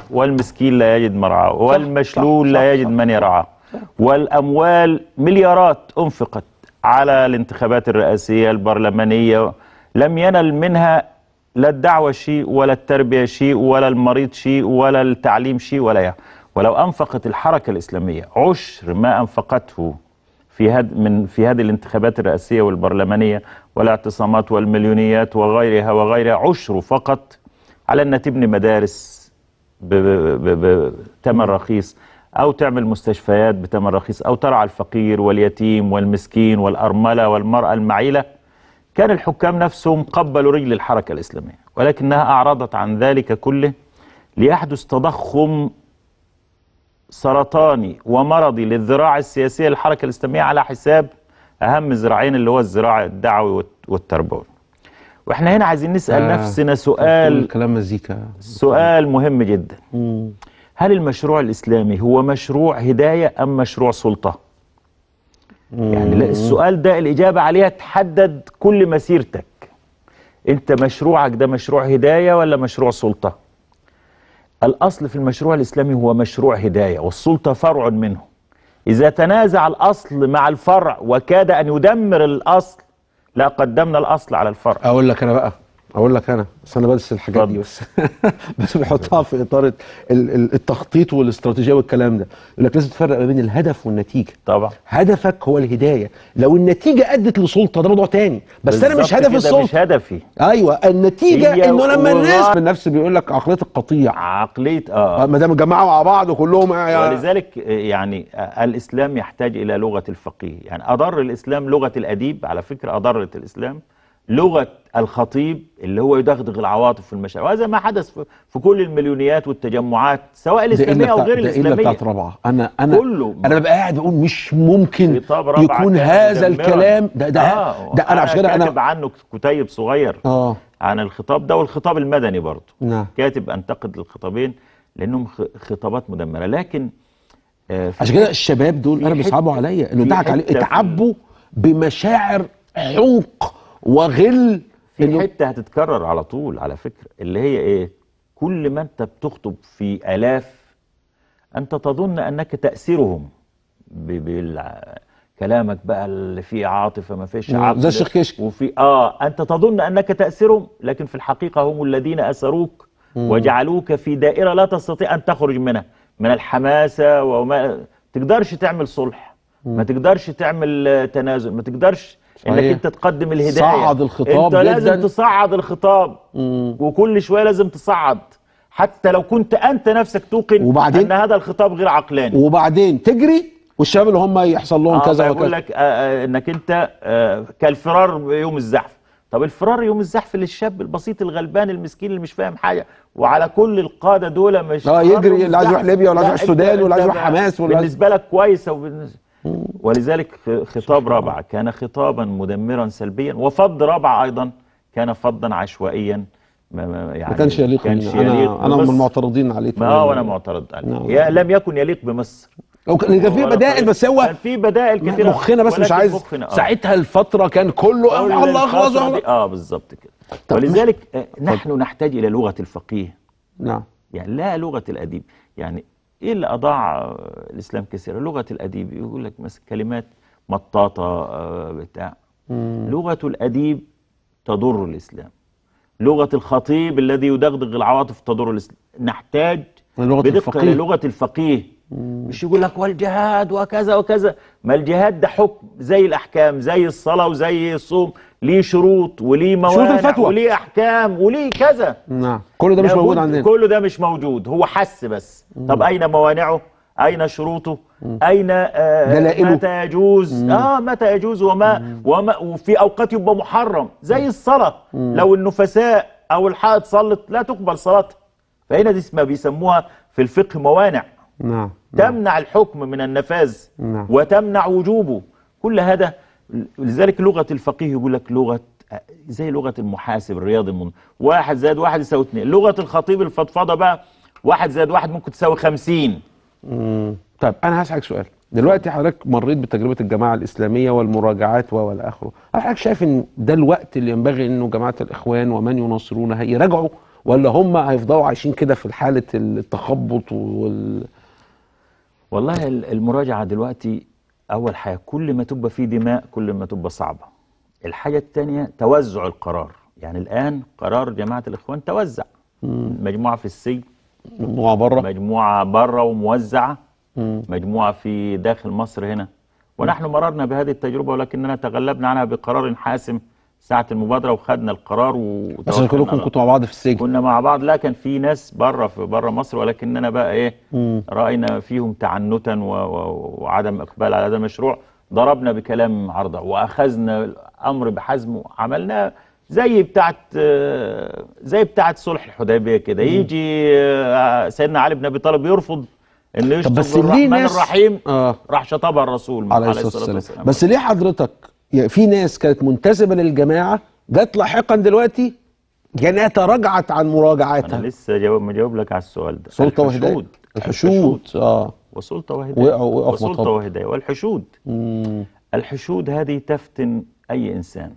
والمسكين لا يجد مرعاه والمشلول صح، لا صح، يجد صح. من يرعاه والأموال مليارات أنفقت على الانتخابات الرئاسية البرلمانية لم ينل منها لا الدعوة شيء ولا التربية شيء ولا المريض شيء ولا التعليم شيء ولا يعني. ولو أنفقت الحركة الإسلامية عشر ما أنفقته في هذه من في هذه الانتخابات الرئاسيه والبرلمانيه والاعتصامات والمليونيات وغيرها وغيرها عشر فقط على انها تبني مدارس بثمن رخيص او تعمل مستشفيات بثمن رخيص او ترعى الفقير واليتيم والمسكين والارمله والمراه المعيله كان الحكام نفسهم قبلوا رجل الحركه الاسلاميه ولكنها اعرضت عن ذلك كله ليحدث تضخم سرطاني ومرضي للذراع السياسية للحركة الإسلامية على حساب أهم زراعين اللي هو الزراع الدعوي والت- والتربوي واحنا هنا عايزين نسأل آه، نفسنا كل سؤال كلام مزيكا سؤال مهم جدا مم. هل المشروع الإسلامي هو مشروع هداية أم مشروع سلطة يعني لا، السؤال ده الإجابة عليها تحدد كل مسيرتك أنت مشروعك ده مشروع هداية ولا مشروع سلطة الأصل في المشروع الإسلامي هو مشروع هداية والسلطة فرع منه إذا تنازع الأصل مع الفرع وكاد أن يدمر الأصل لا قدمنا الأصل على الفرع اقول لك انا بقى اقول لك انا بس انا بدرس الحاجات دي بس بس بحطها في اطار ال- ال- التخطيط والاستراتيجيه والكلام ده يقول لك لازم تفرق ما بين الهدف والنتيجه طبعا هدفك هو الهدايه لو النتيجه ادت لسلطه ده موضوع تاني بس انا مش بالظبط هدف كده، السلطه مش هدفي ايوه النتيجه هي انه لما الناس وغار- النفس بيقول لك عقليه القطيع عقلية آه ما دام جمعوا مع بعض وكلهم آه ولذلك يعني الإسلام يحتاج إلى لغة الفقيه يعني أضر الإسلام لغة الأديب على فكرة أضرت الإسلام لغة الخطيب اللي هو يدغدغ العواطف في المشاعر وهذا ما حدث في- في كل المليونيات والتجمعات سواء ده الإسلامية إلا أو بتاع- غير ده إلا الإسلامية بتاعت رابعه انا انا كله. انا ببقى قاعد بقول مش ممكن خطاب رابعة يكون كان هذا مدمراً. الكلام ده ده, آه ده انا عشان كده كاتب انا عنه كتيب صغير اه عن الخطاب ده والخطاب المدني برضه نعم كاتب أنتقد للخطابين لأنهم خ- خطابات مدمرة لكن آه، في عشان كده الشباب دول في انا حتة- بيصعبوا عليا انه في ضحك عليه حتة في- اتعبوا بمشاعر حنق وغل في إنه- حته هتتكرر على طول على فكره اللي هي ايه كل ما انت بتخطب في الاف انت تظن انك تاسرهم بكلامك بقى اللي فيه عاطفه ما فيش نعم، عقل زي الشيخ كشك. وفي اه انت تظن انك تاسرهم لكن في الحقيقه هم الذين اسروك وجعلوك في دائره لا تستطيع ان تخرج منها من الحماسه وما تقدرش تعمل صلح ما تقدرش تعمل آه، تنازل ما تقدرش انك صحيح. انت تقدم الهدايه صعد الخطاب انت لازم جداً. تصعد الخطاب وكل شويه لازم تصعد حتى لو كنت انت نفسك توقن وبعدين؟ ان هذا الخطاب غير عقلاني وبعدين تجري والشباب اللي هم يحصل لهم آه كذا بقول وكذا لك آه آه انك انت آه كالفرار يوم الزحف طب الفرار يوم الزحف للشاب البسيط الغلبان المسكين اللي مش فاهم حاجه وعلى كل القاده دول مش آه، فرار يجري يوم اللي عايز يروح الزحف. ليبيا واللي عايز لا، يروح السودان أنت- واللي عايز أنت يروح حماس واللي عايز- بالنسبه لك كويسه وبالنسبة ولذلك خ- خطاب رابعه كان خطابا مدمرا سلبيا وفض رابعه ايضا كان فضا عشوائيا ما ما- يعني ما كانش يليق كانش بينا. انا يليق انا من بمصر. المعترضين عليه ما هو انا معترض نعم. عليه يا- لم يكن يليق بمصر هو كان كان في ولا بدائل طريق. بس هو كان في بدائل كثيره مخنا بس مش ولكن عايز مخنا آه. ساعتها الفتره كان كله كل آه، الله خلاص الفترة الله. دي- اه بالظبط كده طب ولذلك آه، نحن نحتاج الى لغه الفقيه نعم يعني لا لغه الاديب يعني ايه اللي اضاع آه، الاسلام كثيرا لغه الاديب يقول لك مثلا كلمات مطاطه آه، بتاع لغه الاديب تضر الاسلام لغه الخطيب الذي يدغدغ العواطف تضر الاسلام نحتاج لغة بدقه الفقيه. للغه الفقيه مش يقول لك والجهاد وكذا وكذا ما الجهاد ده حكم زي الاحكام زي الصلاه وزي الصوم ليه شروط وليه موانع الفتوى. وليه احكام وليه كذا نعم كل ده مش موجود لابد- عندنا كله ده مش موجود هو حس بس طب اين موانعه اين شروطه اين آه دلائله. متى يجوز اه متى يجوز وما وما وفي اوقات يبقى محرم زي الصلاه لو النفساء او الحائض صلت لا تقبل صلاتها فهنا دي اسمها بيسموها في الفقه موانع نعم تمنع الحكم من النفاذ نعم. وتمنع وجوبه كل هذا لذلك لغة الفقيه يقول لك لغة زي لغة المحاسب الرياضي المن... واحد زائد واحد يساوي اثنين لغة الخطيب الفضفضة بقى واحد زائد واحد ممكن تساوي خمسين مم. طيب انا هسألك سؤال دلوقتي حضرتك مريت بتجربه الجماعه الاسلاميه والمراجعات و والى اخره هل حضرتك شايف ان ده الوقت اللي ينبغي انه جماعه الاخوان ومن يناصرونها يراجعوا ولا هم هيفضلوا عايشين كده في حاله التخبط وال والله ال- المراجعة دلوقتي أول حاجة كل ما تبقى فيه دماء كل ما تبقى صعبة الحاجة التانية توزع القرار يعني الآن قرار جماعة الإخوان توزع مجموعة في السجن مجموعه بره مجموعة بره وموزعة مجموعة في داخل مصر هنا ونحن مررنا بهذه التجربة ولكننا تغلبنا عنها بقرار حاسم ساعة المبادرة وخدنا القرار بس كلكم وتوكلنا على كنتوا مع بعض في السجن كنا مع بعض لا كان في ناس بره في بره مصر ولكننا بقى ايه راينا فيهم تعنتا و- و- وعدم اقبال على هذا المشروع ضربنا بكلام عرضه واخذنا الامر بحزم وعملنا زي بتاعت آه، زي بتاعت صلح الحديبيه كده يجي آه، سيدنا علي بن ابي طالب يرفض انه طب يشتم بس ليه الرحمن ناس- الرحيم آه. راح شطبها الرسول عليه الصلاه والسلام بس ليه حضرتك يعني في ناس كانت منتسبه للجماعه جت لاحقا دلوقتي جنات رجعت عن مراجعتها انا لسه جاوب مجاوب لك على السؤال ده سلطه وهدايه الحشود الحشود اه وسلطة وهداية وقعوا- وقعوا في وسلطة مطب. وهداية والحشود الحشود هذه تفتن أي إنسان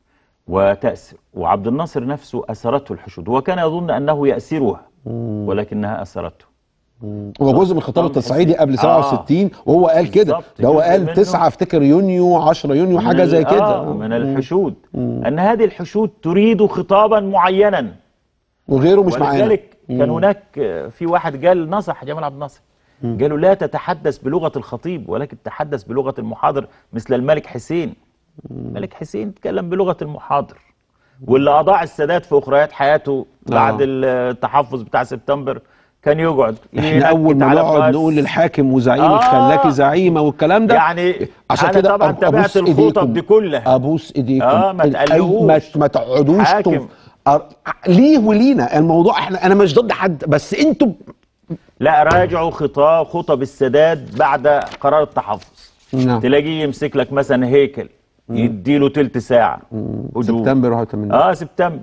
وتأسر وعبد الناصر نفسه أسرته الحشود هو كان يظن أنه يأسرها ولكنها أسرته هو جزء من الخطاب طبعاً التصعيدي قبل آه. 67 وهو قال كده بالظبط، ده هو جزء قال منه. 9 افتكر يونيو 10 يونيو حاجه من زي ال- كده آه من الحشود أن هذه الحشود تريد خطابا معينا وغيره مش معانا ولذلك كان هناك في واحد قال نصح جمال عبد الناصر قالوا لا تتحدث بلغة الخطيب ولكن تحدث بلغة المحاضر مثل الملك حسين الملك حسين تكلم بلغة المحاضر واللي أضاع السادات في أخريات حياته بعد آه. التحفظ بتاع سبتمبر كان يقعد احنا ينكت اول ما على نقعد فؤاد. نقول للحاكم وزعيمك آه. خلاكي زعيمه والكلام ده يعني عشان أنا كده طبعا أب- تابعت أبوس الخطب إيديكم. دي كلها ابوس ايديكم آه، ما أي- تقلقوش. ما, ما تقعدوش حاكم. تنف... أر... ليه ولينا الموضوع احنا انا مش ضد حد بس انتوا لا راجعوا خطاب خطب السادات بعد قرار التحفظ نعم تلاقيه يمسك لك مثلا هيكل يديله تلت ساعة هدوء. سبتمبر 81 اه سبتمبر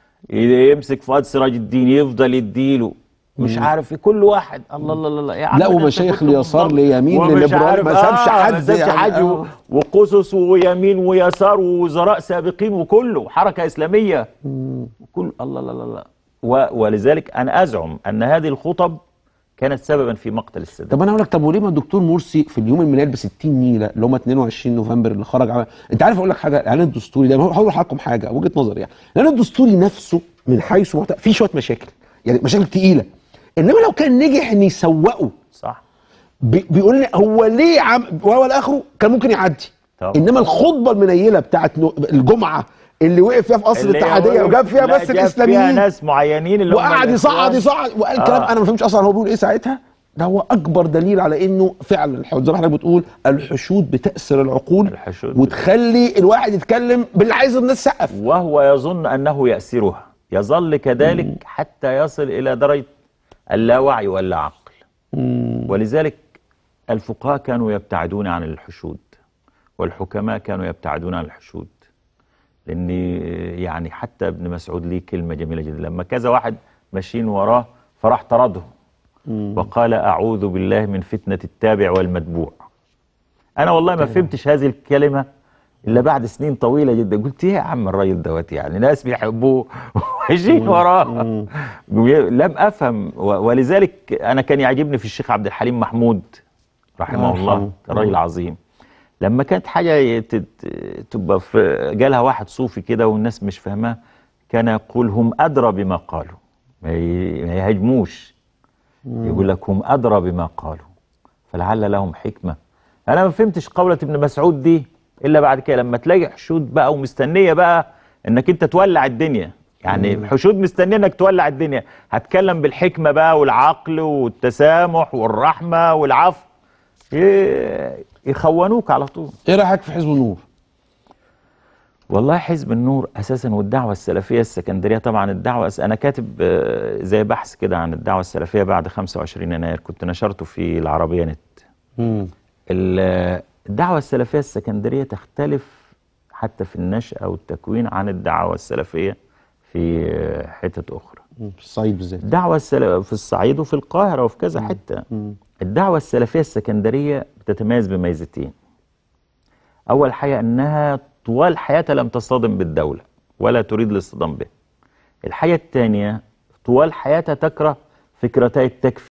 يمسك فؤاد سراج الدين يفضل يديله مش عارف إيه، كل واحد الله الله الله, الله يا عم لا، ده أنت ومشايخ كنت اليسار منضبط. ليمين ومش لليبرال، عارف- ما سابش آه حد ما سابش يعني، حد آه. و- وقصص ويمين ويسار ووزراء سابقين وكله حركة إسلامية كل الله الله الله الله و- ولذلك أنا أزعم أن هذه الخطب كانت سببا في مقتل السادات طب انا اقول لك طب وليه ما الدكتور مرسي في اليوم الميلاد ب 60 نيله اللي هم 22 نوفمبر اللي خرج عمل انت عارف اقول لك حاجه الاعلان الدستوري ده هقول لحضراتكم حاجه وجهه نظري يعني الاعلان الدستوري نفسه من حيث محتوى فيه شويه مشاكل يعني مشاكل تقيله انما لو كان نجح ان يسوقه صح بي- بيقول لي هو ليه عم وهو الاخره كان ممكن يعدي طبعا. انما الخطبه المنيله بتاعت نو- الجمعه اللي وقف فيها في قصر اللي الاتحاديه هو- وجاب فيها لا، بس جاب فيها الاسلاميين ناس معينين اللي هم وقعد يصعد الإخوان. يصعد وقال كلام آه. انا ما فهمتش اصلا هو بيقول ايه ساعتها ده هو اكبر دليل على انه فعلا الحشود زي ما حضرتك بتقول الحشود بتأسر العقول الحشود وتخلي الواحد يتكلم باللي عايز الناس تسقف وهو يظن أنه يأسرها يظل كذلك حتى يصل إلى درجة اللاوعي واللا عقل ولذلك الفقهاء كانوا يبتعدون عن الحشود والحكماء كانوا يبتعدون عن الحشود لأن يعني حتى ابن مسعود ليه كلمة جميلة جدا لما كذا واحد ماشيين وراه فراح طردهم وقال أعوذ بالله من فتنة التابع والمتبوع أنا والله ما فهمتش هذه الكلمة إلا بعد سنين طويلة جدا قلت إيه يا عم الراجل دوت يعني ناس بيحبوه وماشيين وراه لم أفهم و- ولذلك أنا كان يعجبني في الشيخ عبد الحليم محمود رحمه الله الله يرحمه. كان راجل عظيم لما كانت حاجة تت- تبقى في جالها واحد صوفي كده والناس مش فاهماه كان يقول هم أدرى بما قالوا ما ي- ما يهاجموش يقول لك هم أدرى بما قالوا فلعل لهم حكمة أنا ما فهمتش قولة ابن مسعود دي إلا بعد كده لما تلاقي حشود بقى ومستنية بقى إنك أنت تولع الدنيا يعني حشود مستنية إنك تولع الدنيا هتكلم بالحكمة بقى والعقل والتسامح والرحمة والعفو ي- يخونوك على طول ايه رايك في حزب النور والله حزب النور اساسا والدعوه السلفيه السكندريه طبعا الدعوه انا كاتب آه، زي بحث كده عن الدعوه السلفيه بعد 25 يناير كنت نشرته في العربيه نت مم. ال- الدعوه السلفيه السكندريه تختلف حتى في النشأة والتكوين عن الدعوه السلفيه في آه، حتت اخرى مم. في الصعيد بالذات الدعوة السلفية في الصعيد وفي القاهرة وفي كذا حتة الدعوة السلفية السكندرية بتتميز بميزتين أول حاجة أنها طوال حياتها لم تصطدم بالدولة ولا تريد الاصطدام بها الحاجة الثانية طوال حياتها تكره فكرتي التكفير